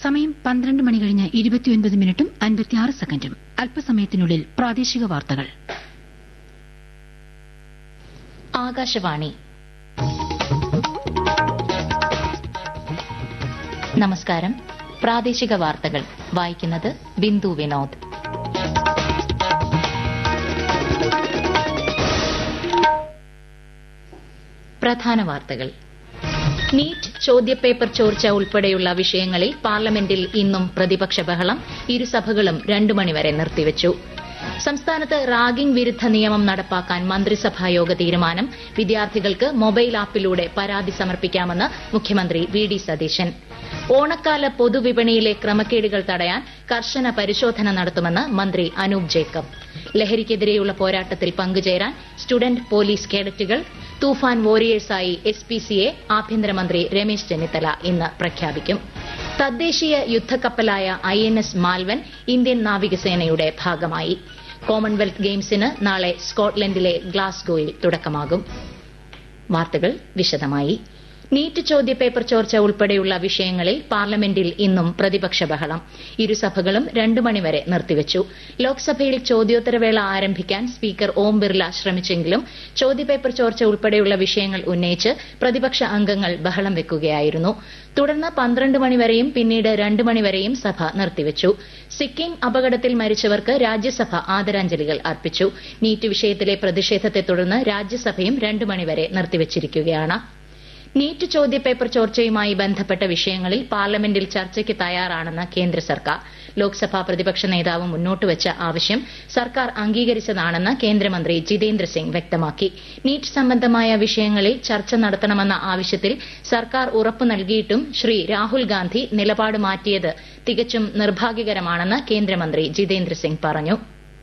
സമയം പന്ത്രണ്ട് മണി കഴിഞ്ഞ് ഇരുപത്തിയൊൻപത് മിനിറ്റും അൻപത്തിയാറ് സെക്കൻഡും അല്പസമയത്തിനുള്ളിൽ പ്രാദേശിക വാർത്തകൾ ആകാശവാണി നമസ്കാരം പ്രാദേശിക വാർത്തകൾ വായിക്കുന്നത് ബിന്ദു വിനോദ് പ്രധാന വാർത്തകൾ നീറ്റ് ചോദ്യപേപ്പർ ചോർച്ച ഉൾപ്പെടെയുള്ള വിഷയങ്ങളിൽ പാർലമെന്റിൽ ഇന്നും പ്രതിപക്ഷ ബഹളം ഇരുസഭകളും രണ്ടു മണിവരെ നിർത്തിവച്ചു സംസ്ഥാനത്ത് റാഗിംഗ് വിരുദ്ധ നിയമം നടപ്പാക്കാൻ മന്ത്രിസഭായോഗ തീരുമാനം വിദ്യാർത്ഥികൾക്ക് മൊബൈൽ ആപ്പിലൂടെ പരാതി സമർപ്പിക്കാമെന്ന് മുഖ്യമന്ത്രി വി ഡി സതീശൻ ഓണക്കാല പൊതുവിപണിയിലെ ക്രമക്കേടുകൾ തടയാൻ കർശന പരിശോധന നടത്തുമെന്ന് മന്ത്രി അനൂപ് ജേക്കബ് ലഹരിക്കെതിരെയുള്ള പോരാട്ടത്തിൽ പങ്കുചേരാൻ സ്റ്റുഡന്റ് പോലീസ് കേഡറ്റുകൾ തൂഫാൻ വോറിയേഴ്സായി എസ് പി സിയെ ആഭ്യന്തരമന്ത്രി രമേശ് ചെന്നിത്തല ഇന്ന് പ്രഖ്യാപിക്കും തദ്ദേശീയ യുദ്ധക്കപ്പലായ I N S Malvan Indian നാവികസേനയുടെ ഭാഗമായി കോമൺവെൽത്ത് ഗെയിംസിന് നാളെ സ്കോട്ട്ലൻഡിലെ ഗ്ലാസ്ഗോയിൽ തുടക്കമാകും വാർത്തകൾ വിശദമായി നീറ്റ് ചോദ്യപേപ്പർ ചോർച്ച ഉൾപ്പെടെയുള്ള വിഷയങ്ങളിൽ പാർലമെന്റിൽ ഇന്നും പ്രതിപക്ഷ ബഹളം ഇരുസഭകളും രണ്ടു മണിവരെ നിർത്തിവച്ചു ലോക്സഭയിൽ ചോദ്യോത്തരവേള ആരംഭിക്കാൻ സ്പീക്കർ ഓം ബിർല ശ്രമിച്ചെങ്കിലും ചോദ്യപേപ്പർ ചോർച്ച ഉൾപ്പെടെയുള്ള വിഷയങ്ങൾ ഉന്നയിച്ച് പ്രതിപക്ഷ അംഗങ്ങൾ ബഹളം വെക്കുകയായിരുന്നു തുടർന്ന് പന്ത്രണ്ട് മണിവരെയും പിന്നീട് രണ്ട് മണിവരെയും സഭ നിർത്തിവച്ചു സിക്കിം അപകടത്തിൽ മരിച്ചവർക്ക് രാജ്യസഭ ആദരാഞ്ജലികൾ അർപ്പിച്ചു നീറ്റ് വിഷയത്തിലെ പ്രതിഷേധത്തെ തുടർന്ന് രാജ്യസഭയും രണ്ട് മണിവരെ നിർത്തിവച്ചിരിക്കുകയാണ് നീറ്റ് ചോദ്യപേപ്പർ ചോർച്ചയുമായി ബന്ധപ്പെട്ട വിഷയങ്ങളിൽ പാർലമെന്റിൽ ചർച്ചയ്ക്ക് തയ്യാറാണെന്ന് കേന്ദ്ര സർക്കാർ ലോക്സഭാ പ്രതിപക്ഷ നേതാവ് മുന്നോട്ടുവച്ച ആവശ്യം സർക്കാർ അംഗീകരിച്ചതാണെന്ന് കേന്ദ്രമന്ത്രി ജിതേന്ദ്ര സിംഗ് വ്യക്തമാക്കി നീറ്റ് സംബന്ധമായ വിഷയങ്ങളിൽ ചർച്ച നടത്തണമെന്ന ആവശ്യത്തിൽ സർക്കാർ ഉറപ്പു നൽകിയിട്ടും ശ്രീ രാഹുൽ ഗാന്ധി നിലപാട് മാറ്റിയത് തികച്ചും നിർഭാഗ്യകരമാണെന്ന് കേന്ദ്രമന്ത്രി ജിതേന്ദ്ര സിംഗ് പറഞ്ഞു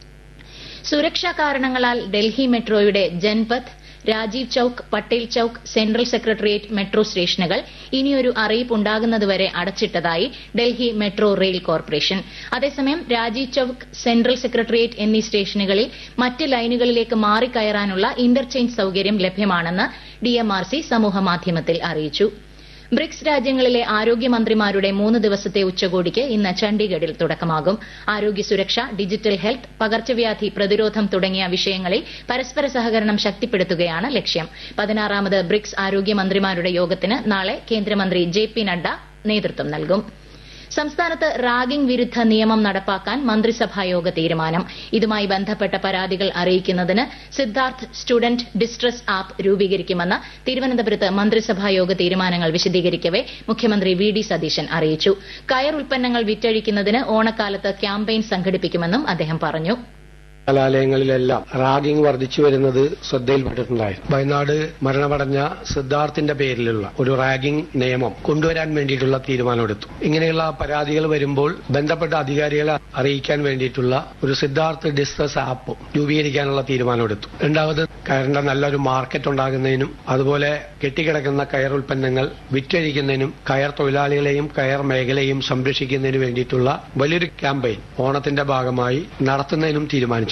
സുരക്ഷാ കാരണങ്ങളാൽ ഡൽഹി മെട്രോയുടെ Janpath Rajiv Chowk Patel Chowk central secretariat metro സ്റ്റേഷനുകൾ ഇനിയൊരു അറിയിപ്പ് ഉണ്ടാകുന്നതുവരെ അടച്ചിട്ടതായി ഡൽഹി മെട്രോ റെയിൽ കോർപ്പറേഷൻ അതേസമയം രാജീവ് ചൌക്ക് സെൻട്രൽ സെക്രട്ടേറിയറ്റ് എന്നീ സ്റ്റേഷനുകളിൽ മറ്റ് ലൈനുകളിലേക്ക് മാറിക്കയറാനുള്ള ഇന്റർചേഞ്ച് സൌകര്യം ലഭ്യമാണെന്ന് ഡിഎംആർസി സമൂഹമാധ്യമത്തിൽ അറിയിച്ചു ബ്രിക്സ് രാജ്യങ്ങളിലെ ആരോഗ്യമന്ത്രിമാരുടെ മൂന്ന് ദിവസത്തെ ഉച്ചകോടിക്ക് ഇന്ന് ചണ്ഡീഗഡിൽ തുടക്കമാകും ആരോഗ്യ സുരക്ഷ ഡിജിറ്റൽ ഹെൽത്ത് പകർച്ചവ്യാധി പ്രതിരോധം തുടങ്ങിയ വിഷയങ്ങളിൽ പരസ്പര സഹകരണം ശക്തിപ്പെടുത്തുകയാണ് ലക്ഷ്യം പതിനാറാമത് ബ്രിക്സ് ആരോഗ്യമന്ത്രിമാരുടെ യോഗത്തിന് നാളെ കേന്ദ്രമന്ത്രി ജെ പി നഡ്ഡ നേതൃത്വം നൽകും സംസ്ഥാനത്ത് റാഗിംഗ് വിരുദ്ധ നിയമം നടപ്പാക്കാൻ മന്ത്രിസഭായോഗ തീരുമാനം ഇതുമായി ബന്ധപ്പെട്ട പരാതികൾ അറിയിക്കുന്നതിന് സിദ്ധാർത്ഥ് സ്റ്റുഡന്റ് ഡിസ്ട്രസ് ആപ്പ് രൂപീകരിക്കുമെന്ന് തിരുവനന്തപുരത്ത് മന്ത്രിസഭായോഗ തീരുമാനങ്ങൾ വിശദീകരിക്കവെ മുഖ്യമന്ത്രി വി ഡി സതീശൻ അറിയിച്ചു കയർ ഉൽപ്പന്നങ്ങൾ വിറ്റഴിക്കുന്നതിന് ഓണക്കാലത്ത് ക്യാമ്പയിൻ സംഘടിപ്പിക്കുമെന്നും അദ്ദേഹം പറഞ്ഞു കലാലയങ്ങളിലെല്ലാം റാഗിംഗ് വർദ്ധിച്ചു വരുന്നത് ശ്രദ്ധയിൽപ്പെട്ടിട്ടുണ്ടായിരുന്നു വയനാട് മരണമടഞ്ഞ സിദ്ധാർത്ഥിന്റെ പേരിലുള്ള ഒരു റാഗിംഗ് നിയമം കൊണ്ടുവരാൻ വേണ്ടിയിട്ടുള്ള തീരുമാനമെടുത്തു ഇങ്ങനെയുള്ള പരാതികൾ വരുമ്പോൾ ബന്ധപ്പെട്ട അധികാരികളെ അറിയിക്കാൻ വേണ്ടിയിട്ടുള്ള ഒരു സിദ്ധാർത്ഥ് ഡിസ്ട്രസ് ആപ്പ് രൂപീകരിക്കാനുള്ള തീരുമാനമെടുത്തു രണ്ടാമത് കയറിന്റെ നല്ലൊരു മാർക്കറ്റ് ഉണ്ടാകുന്നതിനും അതുപോലെ കെട്ടിക്കിടക്കുന്ന കയർ ഉൽപ്പന്നങ്ങൾ വിറ്റഴിക്കുന്നതിനും കയർ തൊഴിലാളികളെയും കയർ മേഖലയും സംരക്ഷിക്കുന്നതിന് വേണ്ടിയിട്ടുള്ള വലിയൊരു ക്യാമ്പയിൻ ഓണത്തിന്റെ ഭാഗമായി നടത്തുന്നതിനും തീരുമാനിച്ചിട്ടുണ്ട്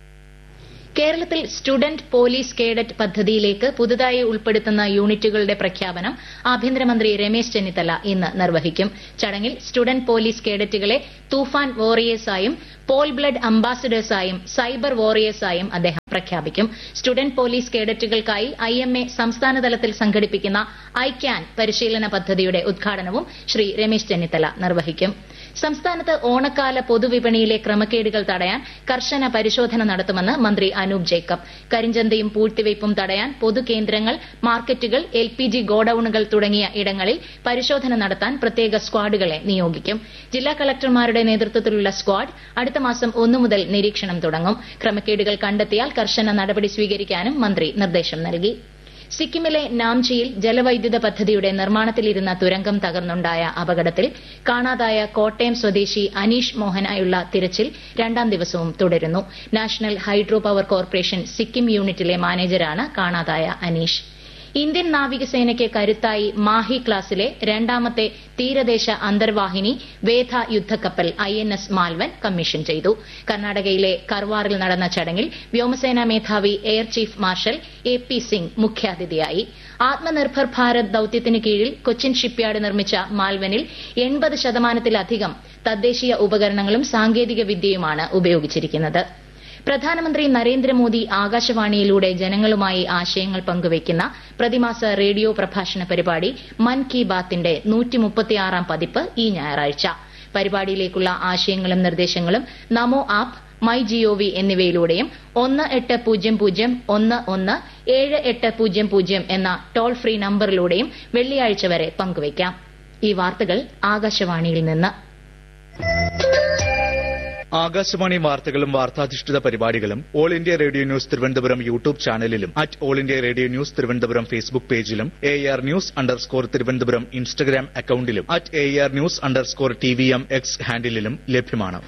കേരളത്തിൽ സ്റ്റുഡന്റ് പോലീസ് കേഡറ്റ് പദ്ധതിയിലേക്ക് പുതുതായി ഉൾപ്പെടുത്തുന്ന യൂണിറ്റുകളുടെ പ്രഖ്യാപനം ആഭ്യന്തരമന്ത്രി രമേശ് ചെന്നിത്തല ഇന്ന് നിർവഹിക്കും ചടങ്ങിൽ സ്റ്റുഡന്റ് പോലീസ് കേഡറ്റുകളെ തൂഫാൻ വോറിയേഴ്സായും പോൾ ബ്ലഡ് അംബാസഡേഴ്സായും സൈബർ വോറിയേഴ്സായും അദ്ദേഹം പ്രഖ്യാപിക്കും സ്റ്റുഡന്റ് പോലീസ് കേഡറ്റുകൾക്കായി ഐ എം എ സംസ്ഥാനതലത്തിൽ സംഘടിപ്പിക്കുന്ന ഐ ക്യാൻ പരിശീലന പദ്ധതിയുടെ ഉദ്ഘാടനവും ശ്രീ രമേശ് ചെന്നിത്തല നിർവഹിക്കും സംസ്ഥാനത്ത് ഓണക്കാല പൊതുവിപണിയിലെ ക്രമക്കേടുകൾ തടയാൻ കർശന പരിശോധന നടത്തുമെന്ന് മന്ത്രി അനൂപ് ജേക്കബ് കരിഞ്ചന്തയും പൂഴ്ത്തിവയ്പും തടയാൻ പൊതുകേന്ദ്രങ്ങൾ മാർക്കറ്റുകൾ എൽ പി ജി ഗോഡൌണുകൾ തുടങ്ങിയ ഇടങ്ങളിൽ പരിശോധന നടത്താൻ പ്രത്യേക സ്ക്വാഡുകളെ നിയോഗിക്കും ജില്ലാ കളക്ടർമാരുടെ നേതൃത്വത്തിലുള്ള സ്ക്വാഡ് അടുത്ത മാസം ഒന്നു മുതൽ നിരീക്ഷണം തുടങ്ങും ക്രമക്കേടുകൾ കണ്ടെത്തിയാൽ കർശന നടപടി സ്വീകരിക്കാനും മന്ത്രി നിർദ്ദേശം നൽകി സിക്കിമിലെ നാംചിയിൽ ജലവൈദ്യുത പദ്ധതിയുടെ നിർമ്മാണത്തിലിരുന്ന തുരങ്കം തകർന്നുണ്ടായ അപകടത്തിൽ കാണാതായ കോട്ടയം സ്വദേശി അനീഷ് മോഹനായുള്ള തിരച്ചിൽ രണ്ടാം ദിവസവും തുടരുന്നു national hydro power corporation Sikkim യൂണിറ്റിലെ മാനേജരാണ് കാണാതായ അനീഷ് ഇന്ത്യൻ നാവികസേനയ്ക്ക് കരുത്തായി മാഹി ക്ലാസിലെ രണ്ടാമത്തെ തീരദേശ അന്തർവാഹിനി വേധ യുദ്ധക്കപ്പൽ I N S Malvan commission ചെയ്തു കർണാടകയിലെ കർവാറിൽ നടന്ന ചടങ്ങിൽ വ്യോമസേനാ മേധാവി air chief marshal A P Singh മുഖ്യാതിഥിയായി ആത്മനിർഭർ ഭാരത് ദൌത്യത്തിന് കീഴിൽ കൊച്ചിൻ ഷിപ്പ്യാർഡ് നിർമ്മിച്ച മാൽവനിൽ എൺപത് ശതമാനത്തിലധികം തദ്ദേശീയ ഉപകരണങ്ങളും സാങ്കേതിക വിദ്യയുമാണ് ഉപയോഗിച്ചിരിക്കുന്നത് പ്രധാനമന്ത്രി നരേന്ദ്രമോദി ആകാശവാണിയിലൂടെ ജനങ്ങളുമായി ആശയങ്ങൾ പങ്കുവയ്ക്കുന്ന പ്രതിമാസ റേഡിയോ പ്രഭാഷണ പരിപാടി മൻ കി ബാത്തിന്റെ നൂറ്റിമുപ്പത്തിയാറാം പതിപ്പ് ഈ ഞായറാഴ്ച പരിപാടിയിലേക്കുള്ള ആശയങ്ങളും നിർദ്ദേശങ്ങളും നമോ ആപ്പ് മൈ ജിഒവി എന്നിവയിലൂടെയും ഒന്ന് എട്ട് പൂജ്യം പൂജ്യം ഒന്ന് ഒന്ന് ഏഴ് എട്ട് പൂജ്യം പൂജ്യം എന്ന ടോൾ ഫ്രീ നമ്പറിലൂടെയും വെള്ളിയാഴ്ച വരെ പങ്കുവയ്ക്കാം ഈ വാർത്തകൾ ആകാശവാണിയിൽ നിന്ന് ആകാശവാണി വാർത്തകളും വാർത്താധിഷ്ഠിത പരിപാടികളും all India radio news Thiruvananthapuram YouTube ചാനലിലും at all India radio news Thiruvananthapuram Facebook പേജിലും A R news underscore Thiruvananthapuram Instagram അക്കൌണ്ടിലും at A R news underscore T V M X ഹാൻഡിലും ലഭ്യമാണ്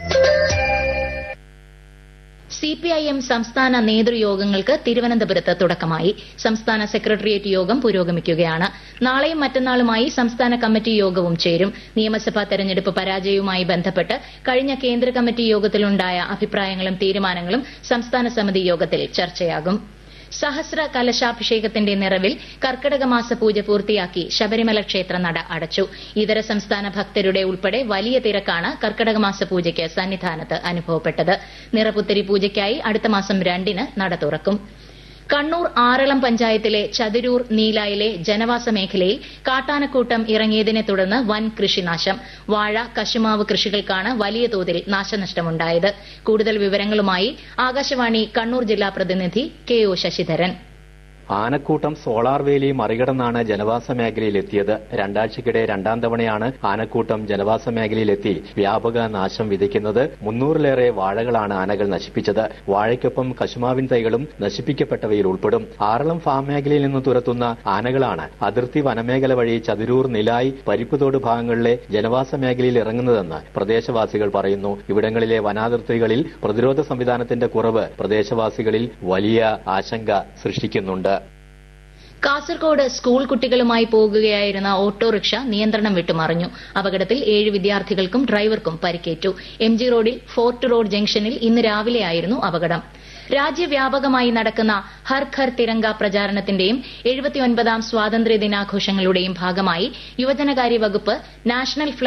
സിപിഐഎം സംസ്ഥാന നേതൃയോഗങ്ങൾക്ക് തിരുവനന്തപുരത്ത് തുടക്കമായി സംസ്ഥാന സെക്രട്ടേറിയറ്റ് യോഗം പുരോഗമിക്കുകയാണ് നാളെയും മറ്റന്നാളുമായി സംസ്ഥാന കമ്മിറ്റി യോഗവും ചേരും നിയമസഭാ തെരഞ്ഞെടുപ്പ് പരാജയവുമായി ബന്ധപ്പെട്ട് കഴിഞ്ഞ കേന്ദ്ര കമ്മിറ്റി യോഗത്തിലുണ്ടായ അഭിപ്രായങ്ങളും തീരുമാനങ്ങളും സംസ്ഥാന സമിതി യോഗത്തിൽ ചർച്ചയാകും സഹസ്ര കലശാഭിഷേകത്തിന്റെ നിറവിൽ കർക്കിടക മാസ പൂജ പൂർത്തിയാക്കി ശബരിമല ക്ഷേത്ര നട അടച്ചു ഇതര സംസ്ഥാന ഭക്തരുടെ ഉൾപ്പെടെ വലിയ തിരക്കാണ് കർക്കിടക മാസ പൂജയ്ക്ക് സന്നിധാനത്ത് അനുഭവപ്പെട്ടത് നിറപുത്തരി പൂജയ്ക്കായി അടുത്ത മാസം രണ്ടിന് നട തുറക്കും കണ്ണൂർ ആറളം പഞ്ചായത്തിലെ ചതിരൂർ നീലായിലെ ജനവാസ മേഖലയിൽ കാട്ടാനക്കൂട്ടം ഇറങ്ങിയതിനെ തുടർന്ന് വൻ കൃഷിനാശം വാഴ കശുമാവ് കൃഷികൾക്കാണ് വലിയ തോതിൽ നാശനഷ്ടമുണ്ടായത് കൂടുതൽ വിവരങ്ങളുമായി ആകാശവാണി കണ്ണൂർ ജില്ലാ പ്രതിനിധി കെ ഒ ശശിധരൻ ആനക്കൂട്ടം സോളാർ വേലി മറികടന്നാണ് ജനവാസ മേഖലയിലെത്തിയത് രണ്ടാഴ്ചക്കിടെ രണ്ടാം തവണയാണ് ആനക്കൂട്ടം ജനവാസ മേഖലയിലെത്തി വ്യാപക നാശം വിതയ്ക്കുന്നത് മുന്നൂറിലേറെ വാഴകളാണ് ആനകൾ നശിപ്പിച്ചത് വാഴയ്ക്കൊപ്പം കശുമാവിൻ തൈകളും നശിപ്പിക്കപ്പെട്ടവയിൽ ഉൾപ്പെടും ആറളം ഫാം മേഖലയിൽ നിന്ന് തുരത്തുന്ന ആനകളാണ് അതിർത്തി വനമേഖല വഴി ചതുരൂർ നിലായി പരിപ്പുതോട് ഭാഗങ്ങളിലെ ജനവാസ മേഖലയിൽ ഇറങ്ങുന്നതെന്ന് പ്രദേശവാസികൾ പറയുന്നു ഇവിടങ്ങളിലെ വനാതിർത്തികളിൽ പ്രതിരോധ സംവിധാനത്തിന്റെ കുറവ് പ്രദേശവാസികളിൽ വലിയ ആശങ്ക സൃഷ്ടിക്കുന്നുണ്ട് കാസർകോട് സ്കൂൾ കുട്ടികളുമായി പോകുകയായിരുന്ന ഓട്ടോറിക്ഷ നിയന്ത്രണം വിട്ടുമറിഞ്ഞു അപകടത്തിൽ ഏഴ് വിദ്യാർത്ഥികൾക്കും ഡ്രൈവർക്കും പരിക്കേറ്റു എം ജി റോഡിൽ ഫോർട്ട് റോഡ് ജംഗ്ഷനിൽ ഇന്ന് രാവിലെയായിരുന്നു അപകടം രാജ്യവ്യാപകമായി നടക്കുന്ന ഹർ ഘർ തിരങ്ക പ്രചാരണത്തിന്റെയും എഴുപത്തിയൊൻപതാം സ്വാതന്ത്ര്യ ദിനാഘോഷങ്ങളുടെയും ഭാഗമായി യുവജനകാര്യ വകുപ്പ് നാഷണൽ